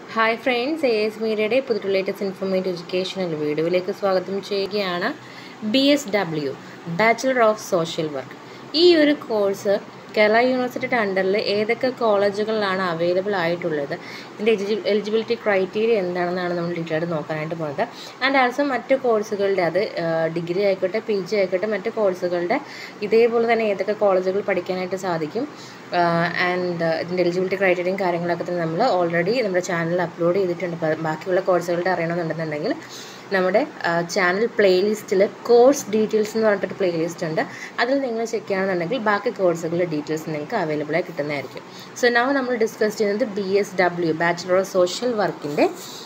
hi friends A S മീഡിയയുടെ പുതിയ latest informative educational വീഡിയോയിലേക്ക് സ്വാഗതം ചെയ്യുകയാണ് B S W bachelor of social work ഈ ഒരു കോഴ്സ് കേരള യൂണിവേഴ്സിറ്റിയുടെ അണ്ടറിൽ ഏതൊക്കെ കോളേജുകളിലാണ് അവൈലബിൾ ആയിട്ടുള്ളത് ഇതിൻ്റെ എലിജിബിലിറ്റി ക്രൈറ്റീരിയ എന്താണെന്നാണ് നമ്മൾ ഡീറ്റെയിൽ ആയിട്ട് നോക്കാനായിട്ട് പോകുന്നത് ആൻഡ് ആൾസോ മറ്റ് കോഴ്സുകളുടെ അത് ഡിഗ്രി ആയിക്കോട്ടെ പി ജി ആയിക്കോട്ടെ മറ്റ് കോഴ്സുകളുടെ ഇതേപോലെ തന്നെ ഏതൊക്കെ കോളേജുകൾ പഠിക്കാനായിട്ട് സാധിക്കും ആൻഡ് ഇതിൻ്റെ എലിജിബിലിറ്റി ക്രൈറ്റീരിയയും കാര്യങ്ങളൊക്കെ തന്നെ നമ്മൾ ഓൾറെഡി നമ്മുടെ ചാനലിൽ അപ്ലോഡ് ചെയ്തിട്ടുണ്ട് അപ്പോൾ ബാക്കിയുള്ള കോഴ്സുകളുടെ അറിയണമെന്നുണ്ടെന്നുണ്ടെങ്കിൽ നമ്മുടെ ചാനൽ പ്ലേലിസ്റ്റിൽ കോഴ്സ് ഡീറ്റെയിൽസ് എന്ന് പറഞ്ഞിട്ടൊരു പ്ലേലിസ്റ്റ് ഉണ്ട് അതിൽ നിങ്ങൾ ചെക്ക് ചെയ്യുകയാണെന്നുണ്ടെങ്കിൽ ബാക്കി കോഴ്സുകളുടെ ഡീറ്റെയിൽസ് നിങ്ങൾക്ക് അവൈലബിൾ ആയി കിട്ടുന്നതായിരിക്കും സോ നൗ നമ്മൾ ഡിസ്കസ് ചെയ്യുന്നത് B S W bachelor of social വർക്കിൻ്റെ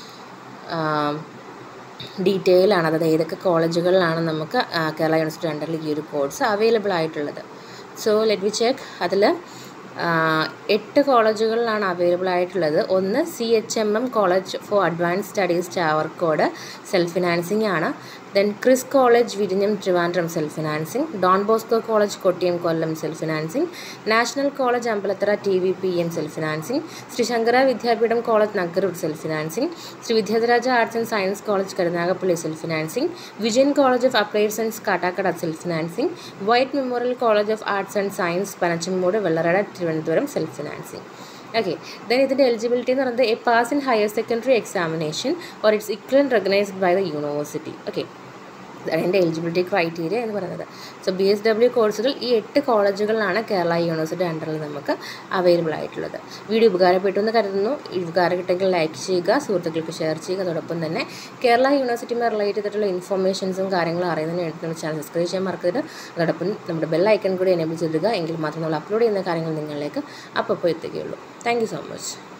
ഡീറ്റെയിൽ ആണ് അതായത് ഏതൊക്കെ കോളേജുകളിലാണ് നമുക്ക് കേരള യൂണിവേഴ്സിറ്റി അണ്ടറിൽ ഈ ഒരു കോഴ്സ് അവൈലബിൾ ആയിട്ടുള്ളത് സോ ലെറ്റ് വി ചെക്ക് അതിൽ എട്ട് കോളേജുകളിലാണ് അവൈലബിൾ ആയിട്ടുള്ളത് ഒന്ന് C H M M college for advance studies Chavarcode self financing ആണ് ദെൻ ക്രിസ് കോളേജ് വിരിഞ്ഞം Trivandrum self financing Don Bosco college Kottiyam Kollam self financing national college Ambalathara T V P M self financing Sree Sankara Vidyapeetham college Nagaroor self financing Sree Vidyadhiraja arts and science college Karunagappally self financing Vijayan college of applied science Kattakada self financing white memorial college of arts and science Panachamoodu Vellarada Thiruvananthapuram self financing okay then ഇതിൻ്റെ eligibility എന്ന് പറയുന്നത് a pass in higher secondary examination or its equivalent recognised by the university okay അതിൻ്റെ eligibility criteria എന്ന് പറയുന്നത് so B S W കോഴ്സുകൾ ഈ എട്ട് കോളേജുകളിലാണ് Kerala university അണ്ടറിൽ നമുക്ക് അവൈലബിൾ ആയിട്ടുള്ളത് വീഡിയോ ഉപകാരപ്പെട്ടു എന്ന് കരുതുന്നു ഉപകാരം കിട്ടെങ്കിൽ ലൈക്ക് ചെയ്യുക സുഹൃത്തുക്കൾക്ക് ഷെയർ ചെയ്യുക അതോടൊപ്പം തന്നെ കേരള യൂണിവേഴ്സിറ്റിയുമായി റിലേറ്റ് ചെയ്തിട്ടുള്ള ഇൻഫർമേഷൻസും കാര്യങ്ങളും അറിയുന്നതിന് വേണ്ടി നമ്മുടെ ചാനൽ സബ്സ്ക്രൈബ് ചെയ്യാൻ മറക്കരുത് അതോടൊപ്പം നമ്മുടെ ബെൽ ഐക്കൺ കൂടി എനേബിൾ ചെയ്തിടുക എങ്കിൽ മാത്രം നമ്മൾ അപ്ലോഡ് ചെയ്യുന്ന കാര്യങ്ങൾ നിങ്ങളിലേക്ക് അപ്പോൾ എത്തുകയുള്ളൂ താങ്ക് സോ മച്ച്